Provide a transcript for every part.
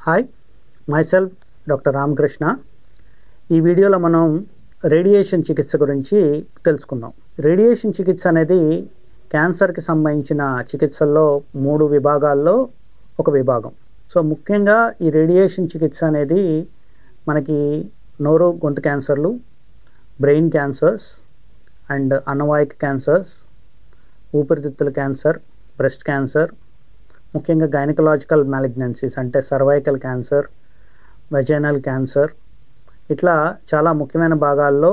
hi myself doctor Ramakrishna ఈ వీడియోలో మనం రేడియేషన్ చికిత్స గురించి తెలుసుకుందాం రేడియేషన్ చికిత్స అనేది క్యాన్సర్కి సంబంధించిన చికిత్సల్లో మూడు విభాగాల్లో ఒక విభాగం సో ముఖ్యంగా ఈ రేడియేషన్ చికిత్స అనేది మనకి నోరు గొంతు క్యాన్సర్లు బ్రెయిన్ క్యాన్సర్స్ అండ్ అన్నవాహిక క్యాన్సర్స్ ఊపిరితిత్తుల క్యాన్సర్ బ్రెస్ట్ క్యాన్సర్ ముఖ్యంగా గైనకలాజికల్ మ్యాలిగ్నెన్సీస్ అంటే సర్వైకల్ క్యాన్సర్ వెజైనల్ క్యాన్సర్ ఇట్లా చాలా ముఖ్యమైన భాగాల్లో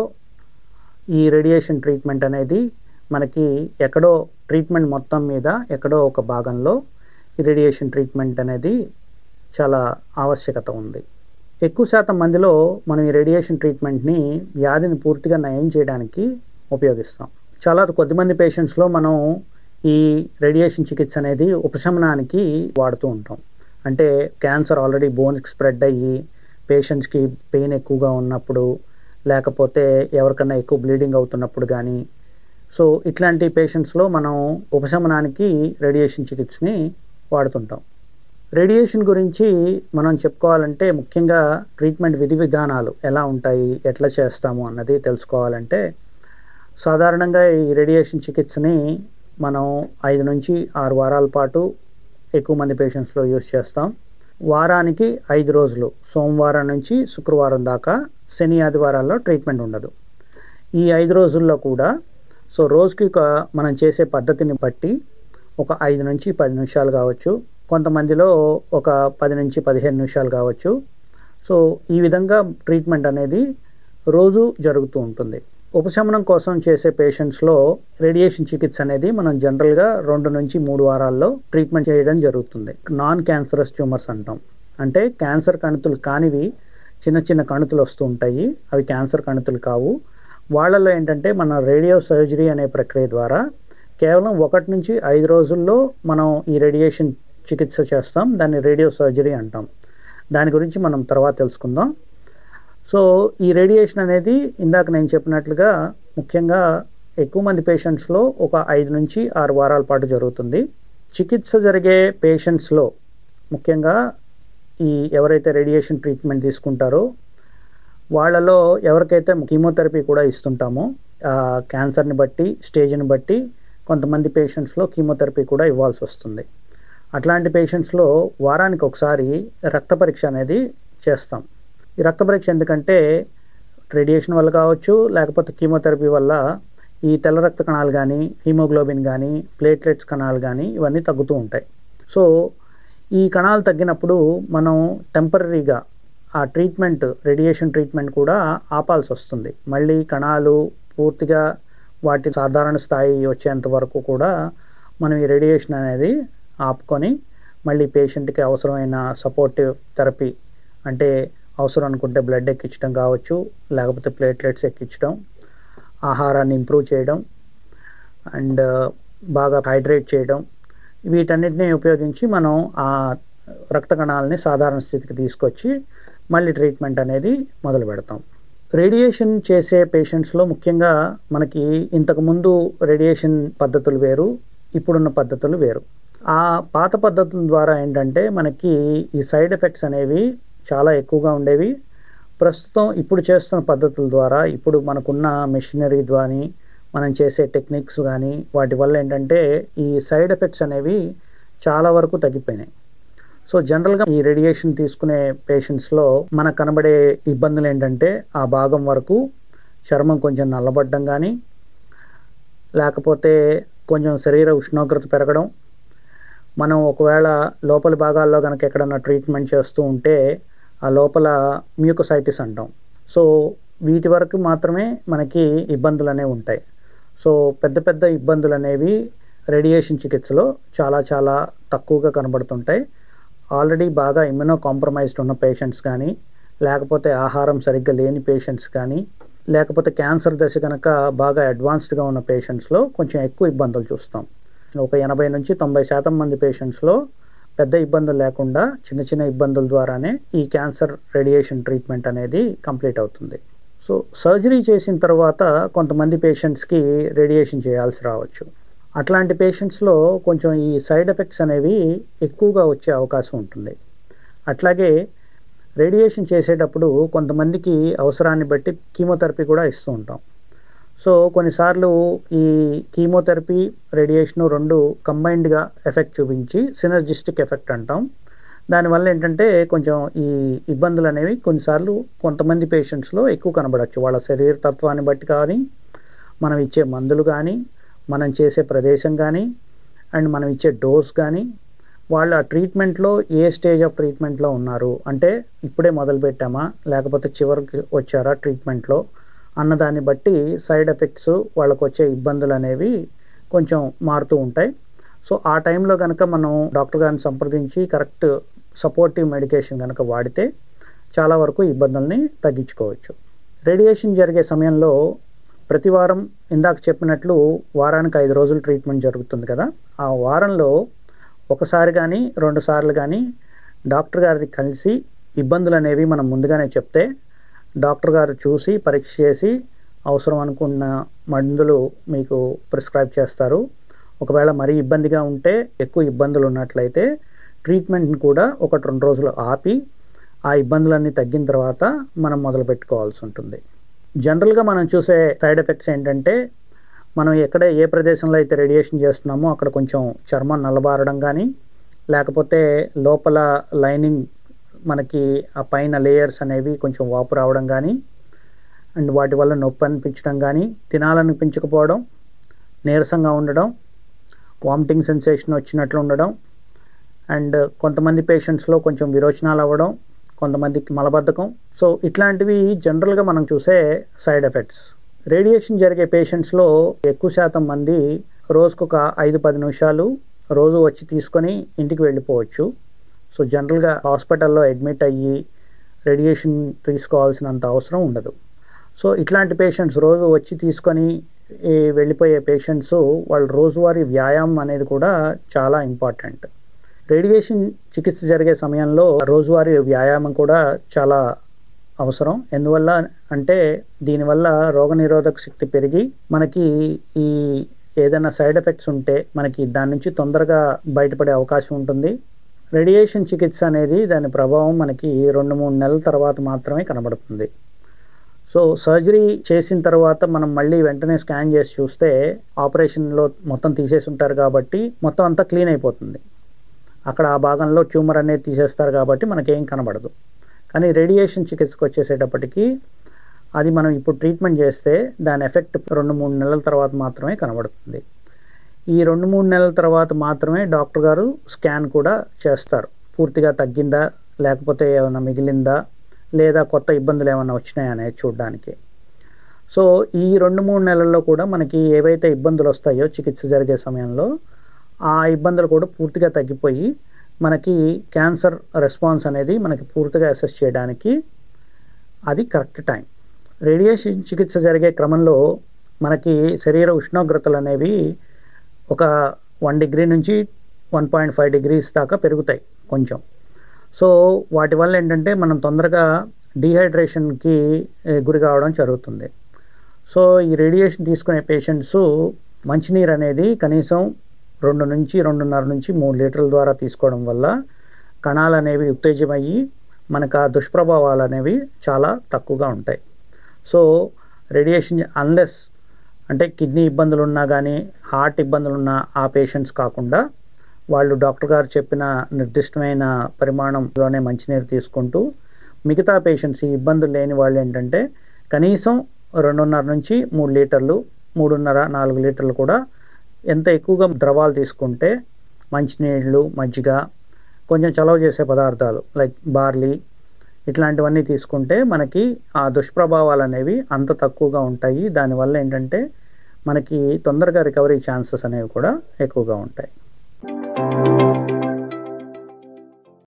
ఈ రేడియేషన్ ట్రీట్మెంట్ అనేది మనకి ఎక్కడో ట్రీట్మెంట్ మొత్తం మీద ఎక్కడో ఒక భాగంలో ఈ రేడియేషన్ ట్రీట్మెంట్ అనేది చాలా ఆవశ్యకత ఉంది ఎక్కువ శాతం మందిలో మనం ఈ రేడియేషన్ ట్రీట్మెంట్ని వ్యాధిని పూర్తిగా నయం చేయడానికి ఉపయోగిస్తాం చాలా కొద్దిమంది పేషెంట్స్లో మనం ఈ రేడియేషన్ చికిత్స అనేది ఉపశమనానికి వాడుతూ ఉంటాం అంటే క్యాన్సర్ ఆల్రెడీ బోన్కి స్ప్రెడ్ అయ్యి పేషెంట్స్కి పెయిన్ ఎక్కువగా ఉన్నప్పుడు లేకపోతే ఎవరికన్నా ఎక్కువ బ్లీడింగ్ అవుతున్నప్పుడు కానీ సో ఇట్లాంటి పేషెంట్స్లో మనం ఉపశమనానికి రేడియేషన్ చికిత్సని వాడుతుంటాం రేడియేషన్ గురించి మనం చెప్పుకోవాలంటే ముఖ్యంగా ట్రీట్మెంట్ విధి విధానాలు ఎలా ఉంటాయి ఎట్లా చేస్తాము అన్నది తెలుసుకోవాలంటే సాధారణంగా ఈ రేడియేషన్ చికిత్సని మనం ఐదు నుంచి ఆరు వారాల పాటు ఎక్కువ మంది పేషెంట్స్లో యూజ్ చేస్తాం వారానికి ఐదు రోజులు సోమవారం నుంచి శుక్రవారం దాకా శని ఆదివారాల్లో ట్రీట్మెంట్ ఉండదు ఈ ఐదు రోజుల్లో కూడా సో రోజుకి ఒక మనం చేసే పద్ధతిని బట్టి ఒక ఐదు నుంచి పది నిమిషాలు కావచ్చు కొంతమందిలో ఒక పది నుంచి పదిహేను నిమిషాలు కావచ్చు సో ఈ విధంగా ట్రీట్మెంట్ అనేది రోజు జరుగుతూ ఉంటుంది ఉపశమనం కోసం చేసే పేషెంట్స్లో రేడియేషన్ చికిత్స అనేది మనం జనరల్గా రెండు నుంచి మూడు వారాల్లో ట్రీట్మెంట్ చేయడం జరుగుతుంది నాన్ క్యాన్సరస్ ట్యూమర్స్ అంటాం అంటే క్యాన్సర్ కణుతులు కానివి చిన్న చిన్న కణుతులు వస్తూ ఉంటాయి అవి క్యాన్సర్ కణుతులు కావు వాళ్ళలో ఏంటంటే మన రేడియో సర్జరీ అనే ప్రక్రియ ద్వారా కేవలం ఒకటి నుంచి ఐదు రోజుల్లో మనం ఈ రేడియేషన్ చికిత్స చేస్తాం దాన్ని రేడియో సర్జరీ అంటాం దాని గురించి మనం తర్వాత తెలుసుకుందాం సో ఈ రేడియేషన్ అనేది ఇందాక నేను చెప్పినట్లుగా ముఖ్యంగా ఎక్కువ మంది పేషెంట్స్లో ఒక ఐదు నుంచి ఆరు వారాల పాటు జరుగుతుంది చికిత్స జరిగే పేషెంట్స్లో ముఖ్యంగా ఈ ఎవరైతే రేడియేషన్ ట్రీట్మెంట్ తీసుకుంటారో వాళ్ళలో ఎవరికైతే కీమోథెరపీ కూడా ఇస్తుంటామో క్యాన్సర్ని బట్టి స్టేజ్ని బట్టి కొంతమంది పేషెంట్స్లో కీమోథెరపీ కూడా ఇవ్వాల్సి వస్తుంది అట్లాంటి పేషెంట్స్లో వారానికి ఒకసారి రక్త పరీక్ష అనేది చేస్తాం ఈ రక్త పరీక్ష ఎందుకంటే రేడియేషన్ వల్ల కావచ్చు లేకపోతే కీమోథెరపీ వల్ల ఈ తెల్ల రక్త కణాలు కానీ హీమోగ్లోబిన్ కానీ ప్లేట్లెట్స్ కణాలు కానీ ఇవన్నీ తగ్గుతూ ఉంటాయి సో ఈ కణాలు తగ్గినప్పుడు మనం టెంపరీగా ఆ ట్రీట్మెంట్ రేడియేషన్ ట్రీట్మెంట్ కూడా ఆపాల్సి వస్తుంది మళ్ళీ కణాలు పూర్తిగా వాటి సాధారణ స్థాయి వచ్చేంత వరకు కూడా మనం ఈ రేడియేషన్ అనేది ఆపుకొని మళ్ళీ పేషెంట్కి అవసరమైన సపోర్టివ్ థెరపీ అంటే అవసరం అనుకుంటే బ్లడ్ ఎక్కించడం కావచ్చు లేకపోతే ప్లేట్లెట్స్ ఎక్కించడం ఆహారాన్ని ఇంప్రూవ్ చేయడం అండ్ బాగా హైడ్రేట్ చేయడం వీటన్నిటిని ఉపయోగించి మనం ఆ రక్త కణాలని సాధారణ స్థితికి తీసుకొచ్చి మళ్ళీ ట్రీట్మెంట్ అనేది మొదలు పెడతాం రేడియేషన్ చేసే పేషెంట్స్లో ముఖ్యంగా మనకి ఇంతకుముందు రేడియేషన్ పద్ధతులు వేరు ఇప్పుడున్న పద్ధతులు వేరు ఆ పాత పద్ధతుల ద్వారా ఏంటంటే మనకి ఈ సైడ్ ఎఫెక్ట్స్ అనేవి చాలా ఎక్కువగా ఉండేవి ప్రస్తుతం ఇప్పుడు చేస్తున్న పద్ధతుల ద్వారా ఇప్పుడు మనకున్న మెషినరీ ద్వారా మనం చేసే టెక్నిక్స్ కానీ వాటి వల్ల ఏంటంటే ఈ సైడ్ ఎఫెక్ట్స్ అనేవి చాలా వరకు తగ్గిపోయినాయి సో జనరల్గా ఈ రేడియేషన్ తీసుకునే పేషెంట్స్లో మనకు కనబడే ఇబ్బందులు ఏంటంటే ఆ భాగం వరకు చర్మం కొంచెం నల్లబడ్డం కానీ లేకపోతే కొంచెం శరీర ఉష్ణోగ్రత పెరగడం మనం ఒకవేళ లోపలి భాగాల్లో కనుక ఎక్కడన్నా ట్రీట్మెంట్ చేస్తూ ఉంటే ఆ లోపల మ్యూకోసైటిస్ అంటాం సో వీటి వరకు మాత్రమే మనకి ఇబ్బందులు అనేవి ఉంటాయి సో పెద్ద పెద్ద ఇబ్బందులు అనేవి రేడియేషన్ చికిత్సలో చాలా చాలా తక్కువగా కనబడుతుంటాయి ఆల్రెడీ బాగా ఇమ్యూనో కాంప్రమైజ్డ్ ఉన్న పేషెంట్స్ కానీ లేకపోతే ఆహారం సరిగ్గా లేని పేషెంట్స్ కానీ లేకపోతే క్యాన్సర్ దశ కనుక బాగా అడ్వాన్స్డ్గా ఉన్న పేషెంట్స్లో కొంచెం ఎక్కువ ఇబ్బందులు చూస్తాం ఒక ఎనభై నుంచి తొంభై శాతం మంది పేషెంట్స్లో పెద్ద ఇబ్బందులు లేకుండా చిన్న చిన్న ఇబ్బందుల ద్వారానే ఈ క్యాన్సర్ రేడియేషన్ ట్రీట్మెంట్ అనేది కంప్లీట్ అవుతుంది సో సర్జరీ చేసిన తర్వాత కొంతమంది పేషెంట్స్కి రేడియేషన్ చేయాల్సి రావచ్చు అట్లాంటి పేషెంట్స్లో కొంచెం ఈ సైడ్ ఎఫెక్ట్స్ అనేవి ఎక్కువగా వచ్చే అవకాశం ఉంటుంది అట్లాగే రేడియేషన్ చేసేటప్పుడు కొంతమందికి అవసరాన్ని బట్టి కీమోథెరపీ కూడా ఇస్తూ ఉంటాం సో కొన్నిసార్లు ఈ కీమోథెరపీ రేడియేషన్ రెండు కంబైన్డ్గా ఎఫెక్ట్ చూపించి సినర్జిస్టిక్ ఎఫెక్ట్ అంటాం దానివల్ల ఏంటంటే కొంచెం ఈ ఇబ్బందులు అనేవి కొన్నిసార్లు కొంతమంది పేషెంట్స్లో ఎక్కువ కనబడచ్చు వాళ్ళ శరీర తత్వాన్ని బట్టి కానీ మనం ఇచ్చే మందులు కానీ మనం చేసే ప్రదేశం కానీ అండ్ మనం ఇచ్చే డోస్ కానీ వాళ్ళు ఆ ట్రీట్మెంట్లో ఏ స్టేజ్ ఆఫ్ ట్రీట్మెంట్లో ఉన్నారు అంటే ఇప్పుడే మొదలు పెట్టామా లేకపోతే చివరికి వచ్చారా ట్రీట్మెంట్లో అన్నదాన్ని బట్టి సైడ్ ఎఫెక్ట్స్ వాళ్ళకు వచ్చే ఇబ్బందులు అనేవి కొంచెం మారుతూ ఉంటాయి సో ఆ టైంలో కనుక మనం డాక్టర్ గారిని సంప్రదించి కరెక్ట్ సపోర్టివ్ మెడికేషన్ కనుక వాడితే చాలా వరకు ఇబ్బందుల్ని తగ్గించుకోవచ్చు రేడియేషన్ జరిగే సమయంలో ప్రతి వారం ఇందాక చెప్పినట్లు వారానికి ఐదు రోజులు ట్రీట్మెంట్ జరుగుతుంది కదా ఆ వారంలో ఒకసారి కానీ రెండు సార్లు కానీ డాక్టర్ గారిని కలిసి ఇబ్బందులు అనేవి మనం ముందుగానే చెప్తే డాక్టర్ గారు చూసి పరీక్ష చేసి అవసరం అనుకున్న మందులు మీకు ప్రిస్క్రైబ్ చేస్తారు ఒకవేళ మరీ ఇబ్బందిగా ఉంటే ఎక్కువ ఇబ్బందులు ఉన్నట్లయితే ట్రీట్మెంట్ని కూడా ఒకటి రెండు రోజులు ఆపి ఆ ఇబ్బందులన్నీ తగ్గిన తర్వాత మనం మొదలు పెట్టుకోవాల్సి ఉంటుంది జనరల్గా మనం చూసే సైడ్ ఎఫెక్ట్స్ ఏంటంటే మనం ఎక్కడ ఏ ప్రదేశంలో అయితే రేడియేషన్ చేస్తున్నామో అక్కడ కొంచెం చర్మం నల్లబారడం కానీ లేకపోతే లోపల లైనింగ్ మనకి ఆ పైన లేయర్స్ అనేవి కొంచెం వాపు రావడం కానీ అండ్ వాటి వల్ల నొప్పి అనిపించడం కానీ తినాలనిపించకపోవడం నీరసంగా ఉండడం వామిటింగ్ సెన్సేషన్ వచ్చినట్లు ఉండడం అండ్ కొంతమంది పేషెంట్స్లో కొంచెం విరోచనాలు అవ్వడం కొంతమందికి మలబద్ధకం సో ఇట్లాంటివి జనరల్గా మనం చూసే సైడ్ ఎఫెక్ట్స్ రేడియేషన్ జరిగే పేషెంట్స్లో ఎక్కువ శాతం మంది రోజుకు ఒక ఐదు పది నిమిషాలు రోజు వచ్చి తీసుకొని ఇంటికి వెళ్ళిపోవచ్చు సో జనరల్గా హాస్పిటల్లో అడ్మిట్ అయ్యి రేడియేషన్ తీసుకోవాల్సినంత అవసరం ఉండదు సో ఇట్లాంటి పేషెంట్స్ రోజు వచ్చి తీసుకొని ఈ వెళ్ళిపోయే పేషెంట్స్ వాళ్ళ రోజువారీ వ్యాయామం అనేది కూడా చాలా ఇంపార్టెంట్ రేడియేషన్ చికిత్స జరిగే సమయంలో రోజువారీ వ్యాయామం కూడా చాలా అవసరం ఎందువల్ల అంటే దీనివల్ల రోగనిరోధక శక్తి పెరిగి మనకి ఈ ఏదైనా సైడ్ ఎఫెక్ట్స్ ఉంటే మనకి దాని నుంచి తొందరగా బయటపడే అవకాశం ఉంటుంది రేడియేషన్ చికిత్స అనేది దాని ప్రభావం మనకి రెండు మూడు నెలల తర్వాత మాత్రమే కనబడుతుంది సో సర్జరీ చేసిన తర్వాత మనం మళ్ళీ వెంటనే స్కాన్ చేసి చూస్తే ఆపరేషన్లో మొత్తం తీసేసి ఉంటారు కాబట్టి మొత్తం అంతా క్లీన్ అయిపోతుంది అక్కడ ఆ భాగంలో ట్యూమర్ అనేది తీసేస్తారు కాబట్టి మనకేం కనబడదు కానీ రేడియేషన్ చికిత్సకు వచ్చేసేటప్పటికి అది మనం ఇప్పుడు ట్రీట్మెంట్ చేస్తే దాని ఎఫెక్ట్ రెండు మూడు నెలల తర్వాత మాత్రమే కనబడుతుంది ఈ రెండు మూడు నెలల తర్వాత మాత్రమే డాక్టర్ గారు స్కాన్ కూడా చేస్తారు పూర్తిగా తగ్గిందా లేకపోతే ఏమైనా మిగిలిందా లేదా కొత్త ఇబ్బందులు ఏమైనా వచ్చినాయా అనేది చూడడానికి సో ఈ రెండు మూడు నెలల్లో కూడా మనకి ఏవైతే ఇబ్బందులు వస్తాయో చికిత్స జరిగే సమయంలో ఆ ఇబ్బందులు కూడా పూర్తిగా తగ్గిపోయి మనకి క్యాన్సర్ రెస్పాన్స్ అనేది మనకి పూర్తిగా అసెస్ చేయడానికి అది కరెక్ట్ టైం రేడియేషన్ చికిత్స జరిగే క్రమంలో మనకి శరీర ఉష్ణోగ్రతలు అనేవి ఒక వన్ డిగ్రీ నుంచి వన్ పాయింట్ ఫైవ్ డిగ్రీస్ దాకా పెరుగుతాయి కొంచెం సో వాటి వల్ల ఏంటంటే మనం తొందరగా డీహైడ్రేషన్కి గురి కావడం జరుగుతుంది సో ఈ రేడియేషన్ తీసుకునే పేషెంట్స్ మంచినీరు అనేది కనీసం రెండు నుంచి రెండున్నర నుంచి మూడు లీటర్ల ద్వారా తీసుకోవడం వల్ల కణాలు అనేవి ఉత్తేజమయ్యి మనకు ఆ దుష్ప్రభావాలు అనేవి చాలా తక్కువగా ఉంటాయి సో రేడియేషన్ అన్లెస్ అంటే కిడ్నీ ఇబ్బందులు ఉన్నా కానీ హార్ట్ ఇబ్బందులు ఉన్న ఆ పేషెంట్స్ కాకుండా వాళ్ళు డాక్టర్ గారు చెప్పిన నిర్దిష్టమైన పరిమాణంలోనే మంచినీరు తీసుకుంటూ మిగతా పేషెంట్స్ ఈ ఇబ్బందులు లేని వాళ్ళు ఏంటంటే కనీసం రెండున్నర నుంచి మూడు లీటర్లు మూడున్నర నాలుగు లీటర్లు కూడా ఎంత ఎక్కువగా ద్రవాలు తీసుకుంటే మంచినీళ్ళు మజ్జిగ కొంచెం చలవ చేసే పదార్థాలు లైక్ బార్లీ ఇట్లాంటివన్నీ తీసుకుంటే మనకి ఆ దుష్ప్రభావాలు అనేవి అంత తక్కువగా ఉంటాయి దానివల్ల ఏంటంటే మనకి తొందరగా రికవరీ ఛాన్సెస్ అనేవి కూడా ఎక్కువగా ఉంటాయి